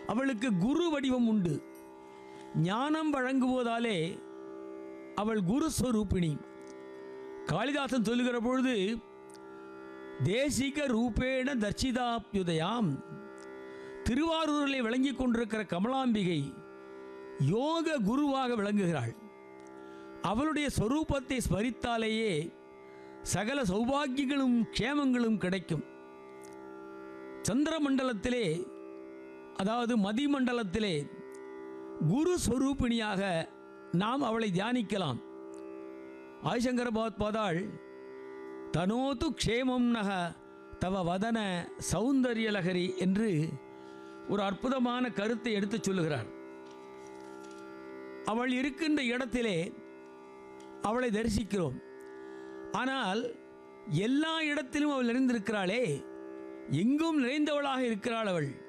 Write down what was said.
அவளுக்கு குரு வடிவம் உண்டு ஞானம் வழங்குவதாலே அவள் குரு ஸ்வரூபிணி காளிதாசன் சொல்லுகிற பொழுது தேசிக ரூபேண தர்சிதாப்யுதயாம் திருவாரூரில் விளங்கிக் கொண்டிருக்கிற கமலாம்பிகை யோக குருவாக விளங்குகிறாள் அவளுடைய ஸ்வரூபத்தை ஸ்மரித்தாலேயே சகல சௌபாகியங்களும் க்ஷேமங்களும் கிடைக்கும் சந்திரமண்டலத்திலே அதாவது மதிமண்டலத்திலே குரு ஸ்வரூபிணியாக நாம் அவளை தியானிக்கலாம் ஆதிசங்கர பகவத் பாதாள் தனோது க்ஷேமம் நக தவ வதன சௌந்தர்யலகரி என்று ஒரு அற்புதமான கருத்தை எடுத்துச் சொல்லுகிறார் அவள் இருக்கின்ற இடத்திலே அவளை தரிசிக்கிறோம் ஆனால் எல்லா இடத்திலும் அவள் நிறைந்திருக்கிறாளே எங்கும் நிறைந்தவளாக இருக்கிறாள் அவள்